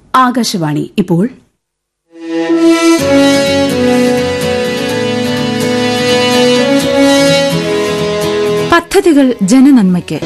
ആകാശവാണി ഇപ്പോൾ പദ്ധതികൾ ജനനന്മയ്ക്ക്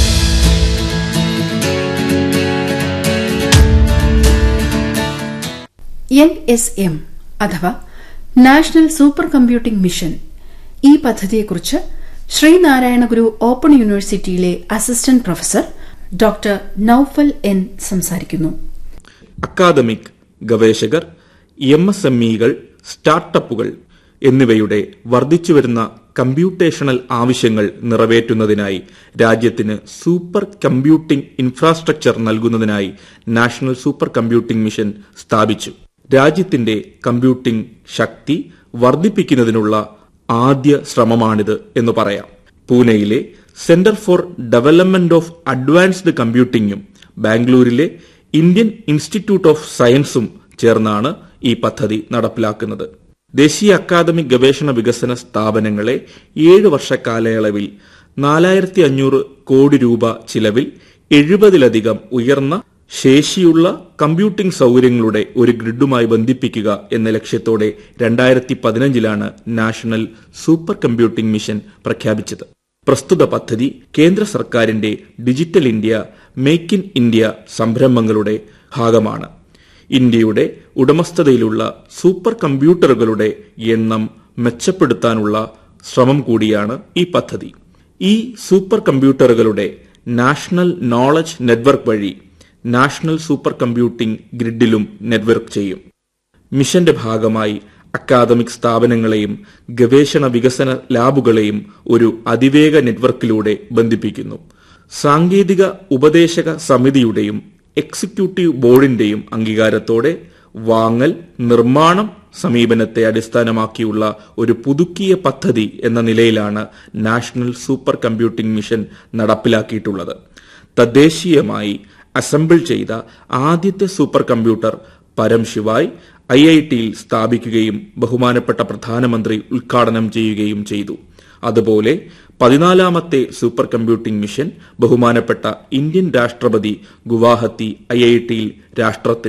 എൻ എസ് എം അഥവാ നാഷണൽ സൂപ്പർ കമ്പ്യൂട്ടിംഗ് മിഷൻ ഈ പദ്ധതിയെക്കുറിച്ച് ശ്രീനാരായണ ഗുരു ഓപ്പൺ യൂണിവേഴ്സിറ്റിയിലെ assistant professor doctor Noufal N സംസാരിക്കുന്നു അക്കാദമിക് ഗവേഷകർ എം എസ് എം ഇകൾ സ്റ്റാർട്ടപ്പുകൾ എന്നിവയുടെ വർദ്ധിച്ചുവരുന്ന കമ്പ്യൂട്ടേഷണൽ ആവശ്യങ്ങൾ നിറവേറ്റുന്നതിനായി രാജ്യത്തിന് സൂപ്പർ കമ്പ്യൂട്ടിംഗ് ഇൻഫ്രാസ്ട്രക്ചർ നൽകുന്നതിനായി നാഷണൽ സൂപ്പർ കമ്പ്യൂട്ടിംഗ് മിഷൻ സ്ഥാപിച്ചു രാജ്യത്തിന്റെ കമ്പ്യൂട്ടിംഗ് ശക്തി വർദ്ധിപ്പിക്കുന്നതിനുള്ള ആദ്യ ശ്രമമാണിത് എന്ന് പറയാം പൂനെയിലെ centre for development of advanced കമ്പ്യൂട്ടിംഗും ബാംഗ്ലൂരിലെ ഇന്ത്യൻ ഇൻസ്റ്റിറ്റ്യൂട്ട് ഓഫ് സയൻസും ചേർന്നാണ് ഈ പദ്ധതി നടപ്പിലാക്കുന്നത് ദേശീയ അക്കാദമിക് ഗവേഷണ വികസന സ്ഥാപനങ്ങളെ ഏഴ് വർഷ കാലയളവിൽ നാലായിരത്തി അഞ്ഞൂറ് കോടി രൂപ ചിലവിൽ എഴുപതിലധികം ഉയർന്ന ശേഷിയുള്ള കമ്പ്യൂട്ടിംഗ് സൗകര്യങ്ങളുടെ ഒരു ഗ്രിഡുമായി ബന്ധിപ്പിക്കുക എന്ന ലക്ഷ്യത്തോടെ രണ്ടായിരത്തി പതിനഞ്ചിലാണ് നാഷണൽ സൂപ്പർ കമ്പ്യൂട്ടിംഗ് മിഷൻ പ്രഖ്യാപിച്ചത് പ്രസ്തുത പദ്ധതി കേന്ദ്ര സർക്കാരിന്റെ digital India make in India സംരംഭങ്ങളുടെ ഭാഗമാണ് ഇന്ത്യയുടെ ഉടമസ്ഥതയിലുള്ള സൂപ്പർ കമ്പ്യൂട്ടറുകളുടെ എണ്ണം മെച്ചപ്പെടുത്താനുള്ള ശ്രമം കൂടിയാണ് ഈ പദ്ധതി ഈ സൂപ്പർ കമ്പ്യൂട്ടറുകളുടെ നാഷണൽ നോളജ് നെറ്റ്വർക്ക് വഴി നാഷണൽ സൂപ്പർ കമ്പ്യൂട്ടിംഗ് ഗ്രിഡിലും നെറ്റ്വർക്ക് ചെയ്യും മിഷന്റെ ഭാഗമായി അക്കാദമിക് സ്ഥാപനങ്ങളെയും ഗവേഷണ വികസന ലാബുകളെയും ഒരു അതിവേഗ നെറ്റ്വർക്കിലൂടെ ബന്ധിപ്പിക്കുന്നു സാങ്കേതിക ഉപദേശക സമിതിയുടെയും എക്സിക്യൂട്ടീവ് ബോർഡിന്റെയും അംഗീകാരത്തോടെ വാങ്ങൽ നിർമ്മാണം സമീപനത്തെ അടിസ്ഥാനമാക്കിയുള്ള ഒരു പുതുക്കിയ പദ്ധതി എന്ന നിലയിലാണ് നാഷണൽ സൂപ്പർ കമ്പ്യൂട്ടിംഗ് മിഷൻ നടപ്പിലാക്കിയിട്ടുള്ളത് തദ്ദേശീയമായി അസംബിൾ ചെയ്ത ആദ്യത്തെ സൂപ്പർ കമ്പ്യൂട്ടർ പരം ശിവായ് ഐ ഐ ടിയിൽ സ്ഥാപിക്കുകയും ബഹുമാനപ്പെട്ട പ്രധാനമന്ത്രി ഉദ്ഘാടനം ചെയ്യുകയും ചെയ്തു അതുപോലെ പതിനാലാമത്തെ സൂപ്പർ കമ്പ്യൂട്ടിംഗ് മിഷൻ ബഹുമാനപ്പെട്ട ഇന്ത്യൻ രാഷ്ട്രപതി ഗുവാഹത്തി ഐ ഐ ടിയിൽ രാഷ്ട്രത്തിന്